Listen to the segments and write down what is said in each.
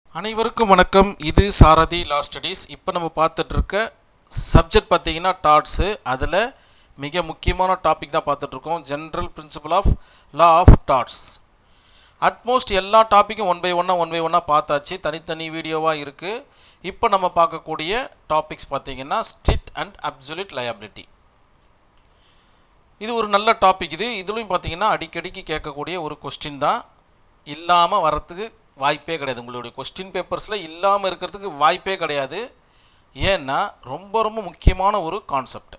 அனைவருக்கும் வணக்கம் இது சாரதி லா ஸ்டடீஸ் இப்போ நம்ம பார்த்துட்டு இருக்க சப்ஜெக்ட் பார்த்தீங்கன்னா டாட்ஸு அதில் மிக முக்கியமான டாபிக் தான் பார்த்துட்ருக்கோம் general principle of law of torts utmost எல்லா டாப்பிக்கும் ஒன் பை ஒன்னாக ஒன் பை ஒன்னாக பார்த்தாச்சு தனித்தனி வீடியோவாக இருக்குது இப்போ நம்ம பார்க்கக்கூடிய டாபிக்ஸ் பார்த்தீங்கன்னா ஸ்ட்ரிட் அண்ட் அப்சுலிட் லயபிலிட்டி இது ஒரு நல்ல டாபிக் இது இதுலையும் பார்த்தீங்கன்னா அடிக்கடிக்கு கேட்கக்கூடிய ஒரு கொஸ்டின் தான் இல்லாமல் வரத்துக்கு வாய்ப்பே கிடையாது உங்களுடைய கொஸ்டின் பேப்பர்ஸில் இல்லாமல் இருக்கிறதுக்கு வாய்ப்பே கிடையாது ஏன்னா ரொம்ப ரொம்ப முக்கியமான ஒரு கான்செப்ட்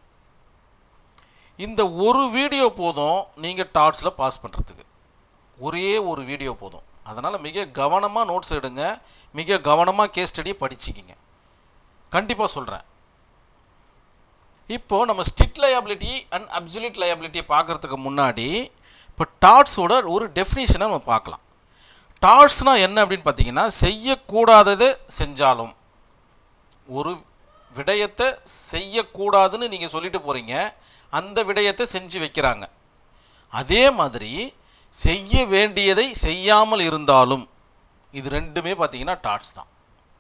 இந்த ஒரு வீடியோ போதும் நீங்கள் டாட்ஸில் பாஸ் பண்ணுறதுக்கு ஒரே ஒரு வீடியோ போதும் அதனால் மிக கவனமாக நோட்ஸ் எடுங்க மிக கவனமாக கேஸ் ஸ்டடியை படிச்சுக்கிங்க கண்டிப்பாக சொல்கிறேன் இப்போது நம்ம ஸ்ட்ரிட் லயபிலிட்டி அண்ட் அப்சுலிட் லயபிலிட்டியை பார்க்குறதுக்கு முன்னாடி இப்போ டாட்ஸோட ஒரு டெஃபினிஷனை நம்ம பார்க்கலாம் டாட்ஸ்னால் என்ன அப்படின்னு பார்த்தீங்கன்னா செய்யக்கூடாததை செஞ்சாலும் ஒரு விடயத்தை செய்யக்கூடாதுன்னு நீங்கள் சொல்லிட்டு போகிறீங்க அந்த விடயத்தை செஞ்சு வைக்கிறாங்க அதே மாதிரி செய்ய வேண்டியதை செய்யாமல் இருந்தாலும் இது ரெண்டுமே பார்த்தீங்கன்னா டாட்ஸ் தான்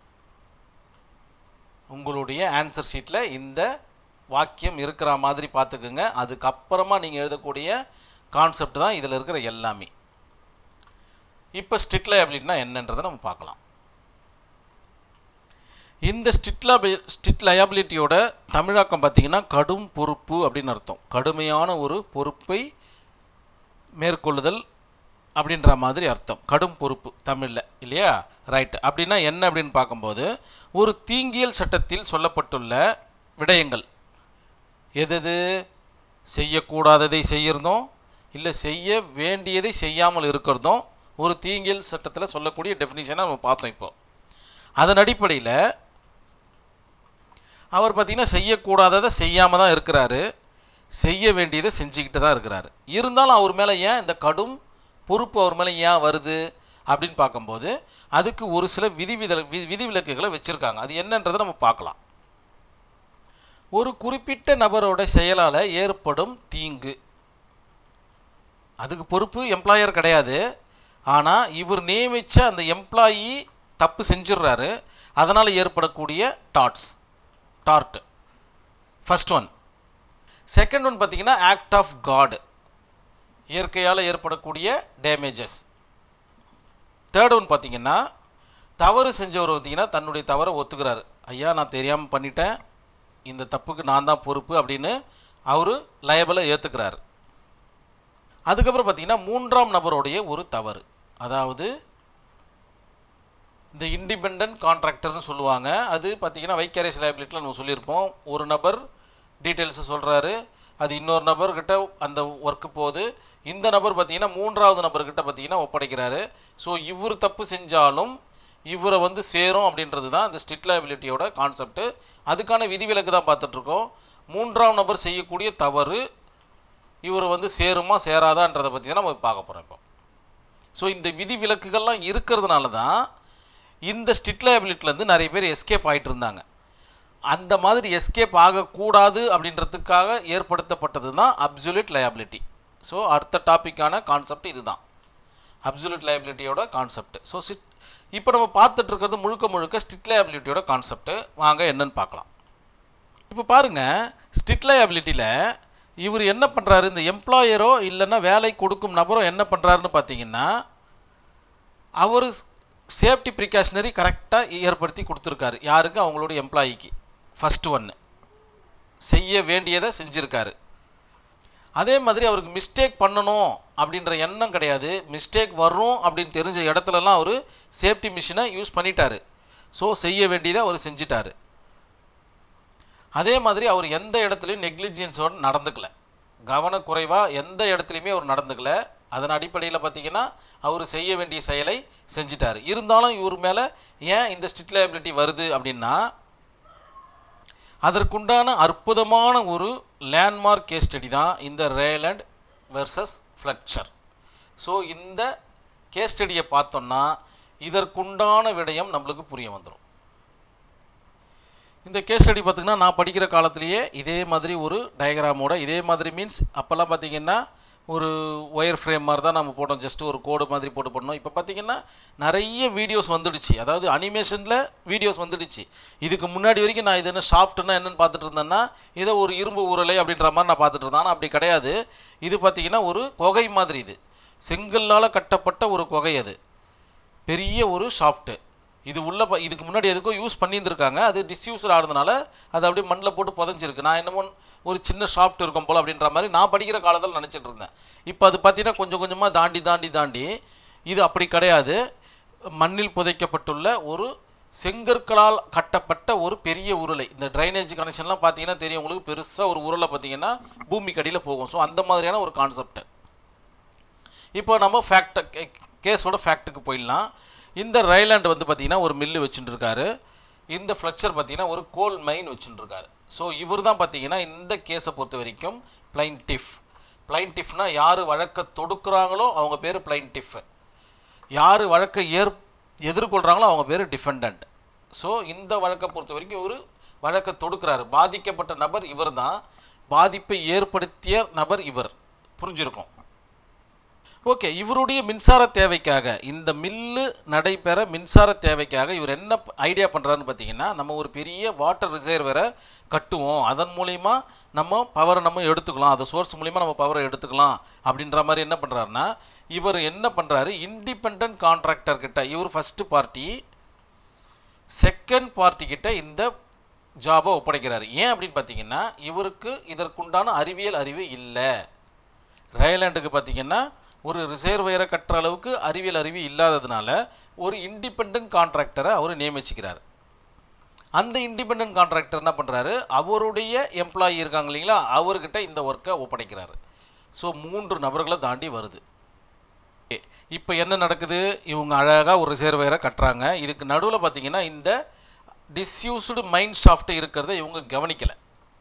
உங்களுடைய ஆன்சர் ஷீட்டில் இந்த வாக்கியம் இருக்கிற மாதிரி பார்த்துக்குங்க அதுக்கப்புறமா நீங்கள் எழுதக்கூடிய கான்செப்ட் தான் இதில் இருக்கிற எல்லாமே இப்போ ஸ்ட்ரிட் லயபிலிட்டினா என்னன்றதை நம்ம பார்க்கலாம் இந்த ஸ்ட்ரிட் லபி ஸ்ட்ரிட் லயபிலிட்டியோட தமிழாக்கம் பார்த்தீங்கன்னா கடும் பொறுப்பு அப்படின்னு அர்த்தம் கடுமையான ஒரு பொறுப்பை மேற்கொள்ளுதல் அப்படின்ற மாதிரி அர்த்தம் கடும் பொறுப்பு தமிழில் இல்லையா ரைட் அப்படின்னா என்ன அப்படின்னு பார்க்கும்போது ஒரு தீங்கியல் சட்டத்தில் சொல்லப்பட்டுள்ள விடயங்கள் எது எது செய்யக்கூடாததை செய்கிறதும் இல்லை செய்ய வேண்டியதை செய்யாமல் இருக்கிறதும் ஒரு தீங்கியல் சட்டத்தில் சொல்லக்கூடிய டெஃபினிஷனை நம்ம பார்த்தோம் இப்போ அதன் அடிப்படையில் அவர் பார்த்திங்கன்னா செய்யக்கூடாததை செய்யாமல் தான் இருக்கிறாரு செய்ய வேண்டியதை செஞ்சுக்கிட்டு தான் இருக்கிறாரு இருந்தாலும் அவர் மேலே ஏன் இந்த கடும் பொறுப்பு அவர் மேலே ஏன் வருது அப்படின்னு பார்க்கும்போது அதுக்கு ஒரு சில விதிவித விதிவிலக்குகளை வச்சுருக்காங்க அது என்னன்றதை நம்ம பார்க்கலாம் ஒரு குறிப்பிட்ட நபரோட செயலால் ஏற்படும் தீங்கு அதுக்கு பொறுப்பு எம்ப்ளாயர் கிடையாது ஆனால் இவர் நியமித்த அந்த எம்ப்ளாயி தப்பு செஞ்சிடுறாரு அதனால் ஏற்படக்கூடிய torts tort first one second one பார்த்தீங்கன்னா ஆக்ட் ஆஃப் காடு இயற்கையால் ஏற்படக்கூடிய டேமேஜஸ் தேர்ட் ஒன் பார்த்தீங்கன்னா தவறு செஞ்சவர் பார்த்தீங்கன்னா தன்னுடைய தவறை ஒத்துக்கிறாரு ஐயா நான் தெரியாமல் பண்ணிட்டேன் இந்த தப்புக்கு நான் தான் பொறுப்பு அப்படின்னு அவர் லயபிளை ஏற்றுக்கிறாரு அதுக்கப்புறம் பார்த்தீங்கன்னா மூன்றாம் நபருடைய ஒரு தவறு அதாவது இந்த இண்டிபெண்ட் கான்ட்ராக்டர்னு சொல்லுவாங்க அது பார்த்தீங்கன்னா வைக்கரேஸ் லைபிலிட்டியில் நம்ம சொல்லியிருப்போம் ஒரு நபர் டீட்டெயில்ஸை சொல்கிறாரு அது இன்னொரு நபர்கிட்ட அந்த ஒர்க்கு போகுது இந்த நபர் பார்த்தீங்கன்னா மூன்றாவது நபர்கிட்ட பார்த்தீங்கன்னா ஒப்படைக்கிறாரு ஸோ இவர் தப்பு செஞ்சாலும் இவரை வந்து சேரும் அப்படின்றது தான் இந்த ஸ்ட்ரிட் லைபிலிட்டியோட கான்செப்ட்டு அதுக்கான விதிவிலக்கு தான் பார்த்துட்ருக்கோம் மூன்றாம் நபர் செய்யக்கூடிய தவறு இவர் வந்து சேருமா சேராதான்றதை பற்றி தான் நம்ம பார்க்க போகிறோம் இப்போ ஸோ இந்த விதி விலக்குகள்லாம் இருக்கிறதுனால தான் இந்த ஸ்ட்ரிட் லயபிலிட்டிலேருந்து நிறைய பேர் எஸ்கேப் ஆகிட்டு இருந்தாங்க அந்த மாதிரி எஸ்கேப் ஆகக்கூடாது அப்படின்றதுக்காக ஏற்படுத்தப்பட்டது தான் அப்சுலிட் லயபிலிட்டி ஸோ அடுத்த டாப்பிக்கான கான்செப்ட் இதுதான் அப்சுலிட் லயபிலிட்டியோட கான்செப்ட் ஸோ சிட் இப்போ நம்ம பார்த்துட்டு இருக்கிறது முழுக்க முழுக்க ஸ்ட்ரிட் லயபிலிட்டியோட கான்செப்ட் வாங்க என்னன்னு பார்க்கலாம் இப்போ பாருங்கள் ஸ்ட்ரிட் லயபிலிட்டியில் இவர் என்ன பண்ணுறாரு இந்த எம்ப்ளாயரோ இல்லைன்னா வேலை கொடுக்கும் நபரோ என்ன பண்ணுறாருன்னு பார்த்தீங்கன்னா அவர் சேஃப்டி ப்ரிகாஷனரி கரெக்டாக ஏற்படுத்தி கொடுத்துருக்காரு யாருக்கு அவங்களோட எம்ப்ளாயிக்கு ஃபஸ்ட்டு ஒன்று செய்ய வேண்டியதை செஞ்சுருக்காரு அதே மாதிரி அவருக்கு மிஸ்டேக் பண்ணணும் அப்படின்ற எண்ணம் கிடையாது மிஸ்டேக் வரும் அப்படின்னு தெரிஞ்ச இடத்துலலாம் அவர் சேஃப்டி மிஷினை யூஸ் பண்ணிட்டாரு ஸோ செய்ய வேண்டியதை அவர் செஞ்சிட்டாரு அதே மாதிரி அவர் எந்த இடத்துலையும் நெக்லிஜியன்ஸோடு நடந்துக்கல கவனக்குறைவாக எந்த இடத்துலையுமே அவர் நடந்துக்கல அதன் அடிப்படையில் பார்த்தீங்கன்னா அவர் செய்ய வேண்டிய செயலை செஞ்சிட்டார் இருந்தாலும் இவர் மேலே ஏன் இந்த ஸ்ட்ரிட் லயபிலிட்டி வருது அப்படின்னா அதற்குண்டான அற்புதமான ஒரு லேண்ட்மார்க் கேஸ் ஸ்டடி தான் இந்த ரேலண்ட் வெர்சஸ் ஃப்ளக்சர் ஸோ இந்த கேஸ் ஸ்டடியை பார்த்தோன்னா இதற்குண்டான விடயம் நம்மளுக்கு புரிய வந்துடும் இந்த கேஸ் ஸ்டடி பார்த்திங்கன்னா நான் படிக்கிற காலத்திலேயே இதே மாதிரி ஒரு டயக்ராமோட இதே மாதிரி மீன்ஸ் அப்போல்லாம் பார்த்தீங்கன்னா ஒரு ஒயர் ஃப்ரேம் மாதிரி தான் நம்ம போட்டோம் ஜஸ்ட் ஒரு கோடு மாதிரி போட்டு பண்ணோம் இப்போ பார்த்தீங்கன்னா நிறைய வீடியோஸ் வந்துடுச்சு அதாவது அனிமேஷனில் வீடியோஸ் வந்துடுச்சு இதுக்கு முன்னாடி வரைக்கும் நான் இது என்ன ஷாஃப்ட்னா என்னன்னு பார்த்துட்டு இருந்தேன்னா இதை ஒரு இரும்பு உருளை அப்படின்ற மாதிரி நான் பார்த்துட்டு இருந்தேன் ஆனால் அப்படி கிடையாது இது பார்த்தீங்கன்னா ஒரு குகை மாதிரி இது செங்கல்லால் கட்டப்பட்ட ஒரு குகை அது பெரிய ஒரு ஷாஃப்ட்டு இது உள்ள ப- இதுக்கு முன்னாடி எதுக்கோ யூஸ் பண்ணியிருந்திருக்காங்க அது டிஸ்யூஸ்ட் ஆனதுனால அது அப்படியே மண்ணில் போட்டு புதைஞ்சிருக்கு நான் என்னமோ ஒரு சின்ன ஷாஃப்ட் இருக்கும் போல் அப்படின்ற மாதிரி நான் படிக்கிற காலத்தில் நினச்சிட்டு இருந்தேன் இப்போ அது பார்த்தீங்கன்னா கொஞ்சம் கொஞ்சமாக தாண்டி தாண்டி தாண்டி இது அப்படி கிடையாது மண்ணில் புதைக்கப்பட்டுள்ள ஒரு செங்கற்களால் கட்டப்பட்ட ஒரு பெரிய உருளை இந்த ட்ரைனேஜ் கனெக்ஷன்லாம் பார்த்தீங்கன்னா தெரியும் உங்களுக்கு பெருசாக ஒரு உருளை பார்த்தீங்கன்னா பூமிக்கு அடியில் போகும் ஸோ அந்த மாதிரியான ஒரு கான்செப்ட் இப்போ நம்ம ஃபேக்ட் கேஸோட ஃபேக்ட்டுக்கு போயிடலாம் இந்த ரைலாண்ட் வந்து பார்த்தீங்கன்னா ஒரு மில்லு வச்சுட்டு இருக்காரு இந்த ஃப்ளக்சர் பார்த்தீங்கன்னா ஒரு கோல் மைன் வச்சுட்டு இருக்காரு ஸோ இவர் தான் பார்த்தீங்கன்னா இந்த கேஸை பொறுத்த வரைக்கும் பிளைன்டிஃப் பிளைன்டிஃப்னா யார் வழக்கை தொடுக்குறாங்களோ அவங்க பேர் பிளைன்டிஃப் யார் வழக்கை ஏற் எதிர்கொள்கிறாங்களோ அவங்க பேர் டிஃபெண்டன்ட் ஸோ இந்த வழக்கை பொறுத்த வரைக்கும் இவர் வழக்கை தொடுக்கிறாரு பாதிக்கப்பட்ட நபர் இவர் தான் பாதிப்பை ஏற்படுத்திய நபர் இவர் புரிஞ்சிருக்கும் ஓகே இவருடைய மின்சார தேவைக்காக இந்த மில்லு நடைபெற மின்சார தேவைக்காக இவர் என்ன ஐடியா பண்ணுறாருன்னு பார்த்தீங்கன்னா நம்ம ஒரு பெரிய வாட்டர் ரிசர்வரை கட்டுவோம் அதன் மூலிமா நம்ம பவரை நம்ம எடுத்துக்கலாம் அந்த சோர்ஸ் மூலிமா நம்ம பவரை எடுத்துக்கலாம் அப்படின்ற மாதிரி என்ன பண்ணுறாருன்னா இவர் என்ன பண்ணுறாரு இண்டிபெண்ட் கான்ட்ராக்டர் கிட்ட இவர் ஃபஸ்ட்டு பார்ட்டி செகண்ட் பார்ட்டி கிட்ட இந்த ஜாபை ஒப்படைக்கிறாரு ஏன் அப்படின்னு பார்த்தீங்கன்னா இவருக்கு இதற்குண்டான அறிவியல் அறிவு இல்லை ரயலாண்டுக்கு பார்த்தீங்கன்னா ஒரு ரிசர்வையரை கட்டுற அளவுக்கு அறிவியல் அறிவு இல்லாததுனால ஒரு இண்டிபெண்ட் கான்ட்ராக்டரை அவர் நியமிச்சுக்கிறார் அந்த இண்டிபெண்ட் கான்ட்ராக்டர் என்ன பண்ணுறாரு அவருடைய எம்ப்ளாயி இருக்காங்க இல்லைங்களா அவர்கிட்ட இந்த ஒர்க்கை ஒப்படைக்கிறாரு ஸோ மூன்று நபர்களை தாண்டி வருது இப்போ என்ன நடக்குது இவங்க அழகாக ஒரு ரிசர்வையரை கட்டுறாங்க இதுக்கு நடுவில் பார்த்தீங்கன்னா இந்த டிஸ்யூஸ்டு மைண்ட் ஷாஃப்ட் இருக்கிறத இவங்க கவனிக்கலை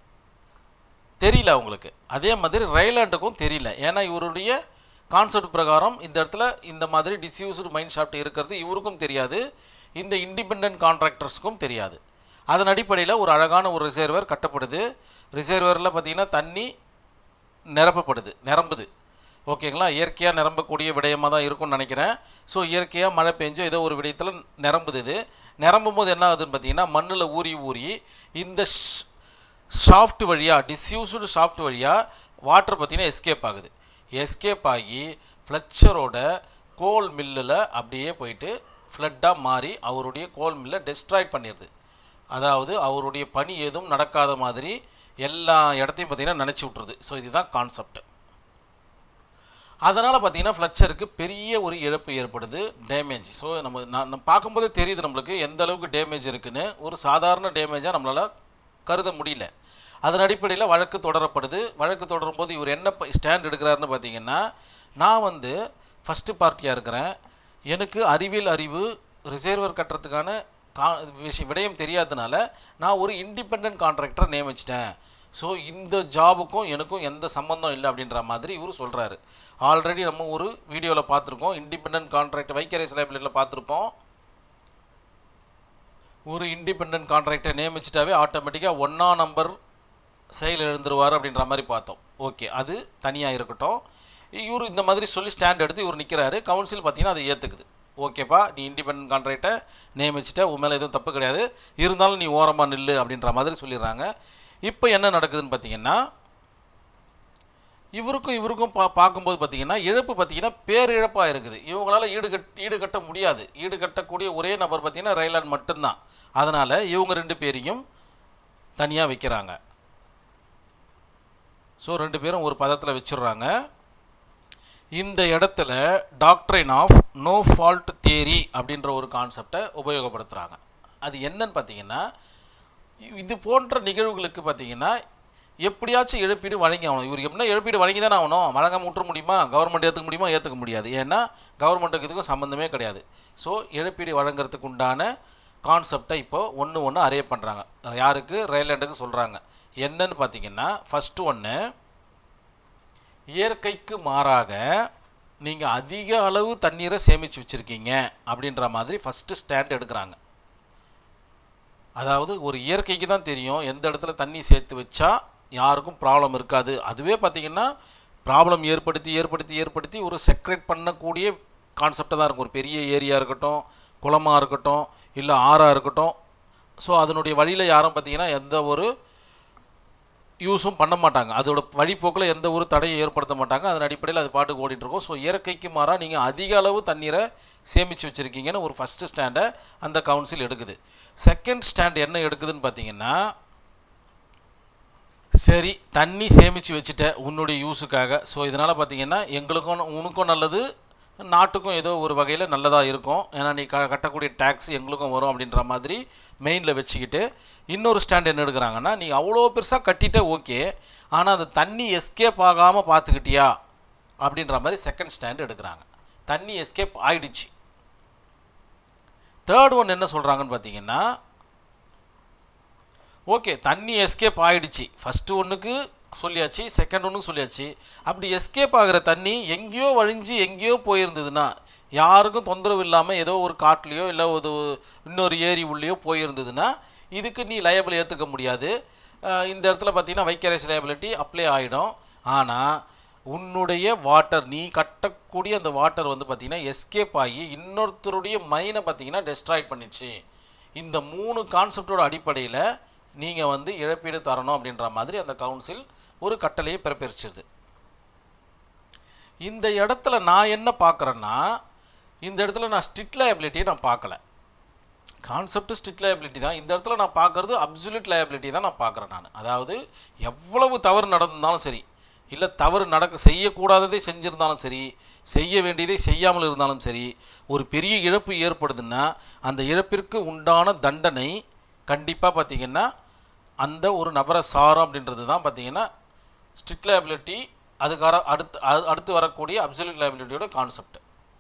தெரியல அவங்களுக்கு அதே மாதிரி ரயிலாண்டுக்கும் தெரியல ஏன்னா இவருடைய கான்செப்ட் பிரகாரம் இந்த இடத்துல இந்த மாதிரி டிஸ்யூஸ்டு மைண்ட் ஷாஃப்ட் இருக்கிறது இவருக்கும் தெரியாது இந்த இண்டிபெண்ட் கான்ட்ராக்டர்ஸ்க்கும் தெரியாது அதன் அடிப்படையில் ஒரு அழகான ஒரு ரிசர்வர் கட்டப்படுது ரிசர்வரில் பார்த்தீங்கன்னா தண்ணி நிரப்பப்படுது நிரம்புது ஓகேங்களா இயற்கையாக நிரம்பக்கூடிய விடயமாக தான் இருக்கும்னு நினைக்கிறேன் ஸோ இயற்கையாக மழை பெஞ்சோ ஏதோ ஒரு விடயத்தில் நிரம்புது இது நிரம்பும் போது என்ன ஆகுதுன்னு பார்த்தீங்கன்னா மண்ணில் ஊறி ஊறி இந்த ஷாஃப்ட் வழியாக டிஸ்யூஸ்டு ஷாஃப்ட் வழியாக வாட்டர் பார்த்தீங்கன்னா எஸ்கேப் ஆகுது எஸ்கேப் ஆகி ஃப்ளக்சரோட கோல் மில்லில் அப்படியே போயிட்டு ஃப்ளட்டாக மாறி அவருடைய கோல் மில்லை டெஸ்ட்ராய் பண்ணிடுது அதாவது அவருடைய பணி எதுவும் நடக்காத மாதிரி எல்லா இடத்தையும் பார்த்தீங்கன்னா நினச்சி விட்ருது ஸோ இதுதான் கான்செப்ட் அதனால் பார்த்தீங்கன்னா ஃப்ளக்சருக்கு பெரிய ஒரு இழப்பு ஏற்படுது டேமேஜ் ஸோ நம்ம நான் நம்ம பார்க்கும்போதே தெரியுது நம்மளுக்கு எந்த அளவுக்கு டேமேஜ் இருக்குன்னு ஒரு சாதாரண டேமேஜாக நம்மளால் கருத முடியல அதன் அடிப்படையில் வழக்கு தொடரப்படுது வழக்கு தொடரும் போது இவர் என்ன ஸ்டாண்ட் எடுக்கிறாருன்னு பார்த்தீங்கன்னா நான் வந்து ஃபஸ்ட்டு பார்ட்டியாக இருக்கிறேன் எனக்கு அறிவியல் அறிவு ரிசர்வர் கட்டுறதுக்கான கா விஷயம் விடயம் தெரியாதனால நான் ஒரு இண்டிபெண்ட் கான்ட்ராக்டரை நியமிச்சிட்டேன் ஸோ இந்த ஜாபுக்கும் எனக்கும் எந்த சம்மந்தம் இல்லை அப்படின்ற மாதிரி இவர் சொல்கிறாரு ஆல்ரெடி நம்ம ஒரு வீடியோவில் பார்த்துருக்கோம் இண்டிபெண்ட் கான்ட்ராக்ட் வைக்கரேஸ் லைப்ரரியில் பார்த்துருப்போம் ஒரு இண்டிபெண்ட் கான்ட்ராக்டை நியமிச்சிட்டாவே ஆட்டோமேட்டிக்காக ஒன்றா நம்பர் செயல் எழுந்துருவார் அப்படின்ற மாதிரி பார்த்தோம் ஓகே அது தனியாக இருக்கட்டும் இவர் இந்த மாதிரி சொல்லி ஸ்டாண்ட் எடுத்து இவர் நிற்கிறாரு கவுன்சில் பார்த்தீங்கன்னா அதை ஏற்றுக்குது ஓகேப்பா நீ இண்டிபெண்ட் கான்ட்ராக்டை நியமிச்சிட்ட உன் மேலே எதுவும் தப்பு கிடையாது இருந்தாலும் நீ ஓரமாக நில்லு அப்படின்ற மாதிரி சொல்லிடுறாங்க இப்போ என்ன நடக்குதுன்னு பார்த்தீங்கன்னா இவருக்கும் இவருக்கும் பா பார்க்கும்போது பார்த்தீங்கன்னா இழப்பு பார்த்தீங்கன்னா பேரிழப்பாக இருக்குது இவங்களால ஈடுகட் ஈடுகட்ட முடியாது ஈடுகட்டக்கூடிய ஒரே நபர் பார்த்தீங்கன்னா ரயிலான் மட்டும்தான் அதனால் இவங்க ரெண்டு பேரையும் தனியாக வைக்கிறாங்க ஸோ ரெண்டு பேரும் ஒரு பதத்தில் வச்சிடுறாங்க இந்த இடத்துல doctrine of no fault theory அப்படின்ற ஒரு கான்செப்டை உபயோகப்படுத்துகிறாங்க அது என்னன்னு பார்த்தீங்கன்னா இது போன்ற நிகழ்வுகளுக்கு பார்த்தீங்கன்னா எப்படியாச்சும் இழப்பீடு வழங்கி ஆகணும் இவர் எப்படின்னா இழப்பீடு வழங்கி தானே ஆகணும் வழங்காம விட்டுற முடியுமா கவர்மெண்ட் ஏற்றுக்க முடியுமா ஏற்றுக்க முடியாது ஏன்னா கவர்மெண்ட்டுக்கு இதுக்கும் சம்மந்தமே கிடையாது ஸோ இழப்பீடு வழங்குறதுக்கு உண்டான கான்செப்டை இப்போ ஒன்று ஒன்று அரே பண்ணுறாங்க யாருக்கு ரயில்வேண்டுக்கு சொல்கிறாங்க என்னன்னு பார்த்தீங்கன்னா ஃபஸ்ட்டு ஒன்று இயற்கைக்கு மாறாக நீங்கள் அதிக அளவு தண்ணீரை சேமித்து வச்சுருக்கீங்க அப்படின்ற மாதிரி ஃபஸ்ட்டு ஸ்டாண்ட் எடுக்கிறாங்க அதாவது ஒரு இயற்கைக்கு தான் தெரியும் எந்த இடத்துல தண்ணி சேர்த்து வச்சா யாருக்கும் ப்ராப்ளம் இருக்காது அதுவே பார்த்திங்கன்னா ப்ராப்ளம் ஏற்படுத்தி ஏற்படுத்தி ஏற்படுத்தி ஒரு செக்ரேட் பண்ணக்கூடிய கான்செப்டாக தான் இருக்கும் ஒரு பெரிய ஏரியா இருக்கட்டும் குளமாக இருக்கட்டும் இல்லை ஆறாக இருக்கட்டும் ஸோ அதனுடைய வழியில் யாரும் பார்த்தீங்கன்னா எந்த ஒரு யூஸும் பண்ண மாட்டாங்க அதோட வழிப்போக்கில் எந்த ஒரு தடையை ஏற்படுத்த மாட்டாங்க அதன் அடிப்படையில் அது பாட்டுக்கு ஓடிட்டு இருக்கும் ஸோ இயற்கைக்கு மாறாக நீங்கள் அதிக அளவு தண்ணீரை சேமித்து வச்சுருக்கீங்கன்னு ஒரு ஃபஸ்ட்டு ஸ்டாண்டை அந்த கவுன்சில் எடுக்குது செகண்ட் ஸ்டாண்ட் என்ன எடுக்குதுன்னு பார்த்தீங்கன்னா சரி தண்ணி சேமித்து வச்சுட்ட உன்னுடைய யூஸுக்காக ஸோ இதனால் பார்த்தீங்கன்னா எங்களுக்கும் உனக்கும் நல்லது நாட்டுக்கும் ஏதோ ஒரு வகையில் நல்லதாக இருக்கும் ஏன்னா நீ க கட்டக்கூடிய டேக்ஸ் எங்களுக்கும் வரும் அப்படின்ற மாதிரி மெயினில் வச்சுக்கிட்டு இன்னொரு ஸ்டாண்ட் என்ன எடுக்கிறாங்கன்னா நீ அவ்வளோ பெருசாக கட்டிட்ட ஓகே ஆனால் அந்த தண்ணி எஸ்கேப் ஆகாமல் பார்த்துக்கிட்டியா அப்படின்ற மாதிரி செகண்ட் ஸ்டாண்ட் எடுக்கிறாங்க தண்ணி எஸ்கேப் ஆயிடுச்சு தேர்ட் ஒன் என்ன சொல்கிறாங்கன்னு பார்த்தீங்கன்னா ஓகே தண்ணி எஸ்கேப் ஆயிடுச்சு ஃபஸ்ட்டு ஒன்றுக்கு சொல்லியாச்சு செகண்ட் ஒன்றுக்கு சொல்லியாச்சு அப்படி எஸ்கேப் ஆகிற தண்ணி எங்கேயோ வழிஞ்சு எங்கேயோ போயிருந்ததுன்னா யாருக்கும் தொந்தரவு இல்லாமல் ஏதோ ஒரு காட்டுலேயோ இல்லை ஒரு இன்னொரு ஏரி உள்ளேயோ போயிருந்ததுன்னா இதுக்கு நீ லயபிள் ஏற்றுக்க முடியாது அஹ் இந்த இடத்துல பார்த்தீங்கன்னா வைக்கரேஸ் லைபிலிட்டி அப்ளை ஆகிடும் ஆனால் உன்னுடைய வாட்டர் நீ கட்டக்கூடிய அந்த வாட்டர் வந்து பார்த்தீங்கன்னா எஸ்கேப் ஆகி இன்னொருத்தருடைய மைனை பார்த்தீங்கன்னா டெஸ்ட்ராய் பண்ணிடுச்சு இந்த மூணு கான்செப்டோட அடிப்படையில் நீங்கள் வந்து இழப்பீடு தரணும் அப்படின்ற மாதிரி அந்த கவுன்சில் ஒரு கட்டளையை பிறப்பிச்சிருது இந்த இடத்துல நான் என்ன பார்க்குறேன்னா இந்த இடத்துல நான் ஸ்ட்ரிக்ட் லயபிலிட்டியை நான் பார்க்கல கான்செப்ட் ஸ்ட்ரிக்ட் லயபிலிட்டி தான் இந்த இடத்துல நான் பார்க்குறது அப்சுலிட் லயபிலிட்டி தான் நான் பார்க்குறேன் நான் அதாவது எவ்வளவு தவறு நடந்திருந்தாலும் சரி இல்லை தவறு நடக்க செய்யக்கூடாததை செஞ்சிருந்தாலும் சரி செய்ய வேண்டியதை செய்யாமல் இருந்தாலும் சரி ஒரு பெரிய இழப்பு ஏற்படுதுன்னா அந்த இழப்பிற்கு உண்டான தண்டனை கண்டிப்பாக பார்த்தீங்கன்னா அந்த ஒரு நபரை சாரும் அப்படின்றது தான் பார்த்தீங்கன்னா ஸ்ட்ரிக்ட் லைபிலிட்டி அதுக்கார அடுத்து அது- அடுத்து வரக்கூடிய அப்சல்யூட் லைபிலிட்டியோட கான்செப்ட்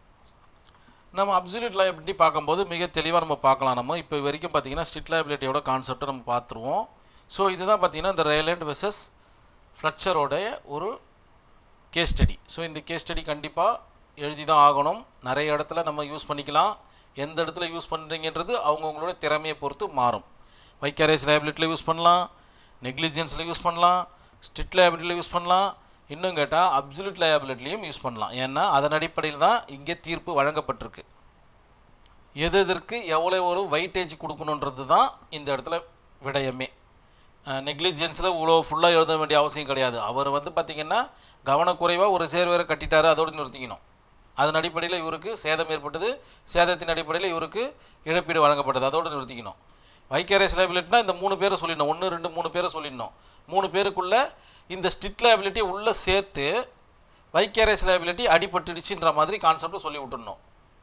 நம்ம அப்சல்யூட் லைபிலிட்டி பார்க்கும்போது மிக தெளிவாக நம்ம பார்க்கலாம் நம்ம இப்போ வரைக்கும் பார்த்தீங்கன்னா ஸ்ட்ரிக்ட் லைபிலிட்டியோட கான்செப்டை நம்ம பார்த்துருவோம் ஸோ இதுதான் பார்த்தீங்கன்னா இந்த ரேலண்ட் வெர்சஸ் ஃப்ளக்சரோடைய ஒரு கேஸ் ஸ்டடி ஸோ இந்த கேஸ் ஸ்டடி கண்டிப்பாக எழுதி தான் ஆகணும் நிறைய இடத்துல நம்ம யூஸ் பண்ணிக்கலாம் எந்த இடத்துல யூஸ் பண்ணுறீங்கன்றது அவங்கவுங்களோட திறமையை பொறுத்து மாறும் வைக்கரேஸ் லைபிலிட்டியில் யூஸ் பண்ணலாம் நெக்லிஜென்ஸில் யூஸ் பண்ணலாம் ஸ்ட்ரிக்ட் லைபிலிட்டியில் யூஸ் பண்ணலாம் இன்னும் கேட்டால் அப்சல்யூட் லைபிலிட்டிலையும் யூஸ் பண்ணலாம் ஏன்னா அதன் அடிப்படையில் தான் இங்கே தீர்ப்பு வழங்கப்பட்டிருக்கு எது எதற்கு எவ்வளோ எவ்வளோ வெயிட்டேஜ் கொடுக்கணுன்றது தான் இந்த இடத்துல விடயமே நெக்லிஜென்ஸில் இவ்வளோ ஃபுல்லாக எழுத வேண்டிய அவசியம் கிடையாது அவர் வந்து பார்த்திங்கன்னா கவனக்குறைவாக ஒரு சேர்வேரை கட்டிட்டாரு அதோடு நிறுத்திக்கணும் அதன் அடிப்படையில் இவருக்கு சேதம் ஏற்பட்டது சேதத்தின் அடிப்படையில் இவருக்கு இழப்பீடு வழங்கப்பட்டது அதோடு நிறுத்திக்கணும் வைக்கரேஸ் லைபிலிட்டினா இந்த மூணு பேரை சொல்லிடணும் ஒன்று ரெண்டு மூணு பேரை சொல்லிடணும் மூணு பேருக்குள்ள இந்த ஸ்ட்ரிக்ட் லைபிலிட்டி உள்ளே சேர்த்து வைக்கரேஸ் லைபிலிட்டி அடிபட்டுடுச்சுன்ற மாதிரி கான்செப்டை சொல்லி விட்டுடணும்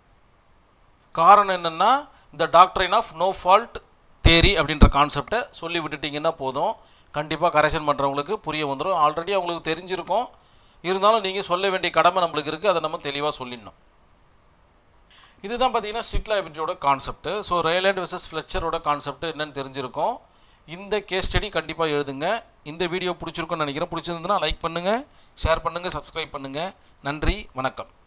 காரணம் என்னென்னா இந்த டாக்டரின் ஆஃப் நோ ஃபால்ட் தேரி அப்படின்ற கான்செப்டை சொல்லி விட்டுட்டிங்கன்னா போதும் கண்டிப்பாக கரெக்ஷன் பண்ணுறவங்களுக்கு புரிய வந்துடும் ஆல்ரெடி அவங்களுக்கு தெரிஞ்சிருக்கும் இருந்தாலும் நீங்கள் சொல்ல வேண்டிய கடமை நம்மளுக்கு இருக்குது அதை நம்ம தெளிவாக சொல்லிடணும் இதுதான் பார்த்தீங்கன்னா ஸ்ட்ரிக்ட் லைபிலிட்டியோட கான்செப்ட் ஸோ ரேலண்ட் வெர்சஸ் ஃப்ளெச்சரோட கான்செப்ட் என்னன்னு தெரிஞ்சிருக்கும் இந்த கேஸ் ஸ்டடி கண்டிப்பாக எழுதுங்க இந்த வீடியோ பிடிச்சிருக்கும்னு நினைக்கிறேன் பிடிச்சிருந்ததுன்னா லைக் பண்ணுங்கள் ஷேர் பண்ணுங்கள் சப்ஸ்கிரைப் பண்ணுங்கள் நன்றி வணக்கம்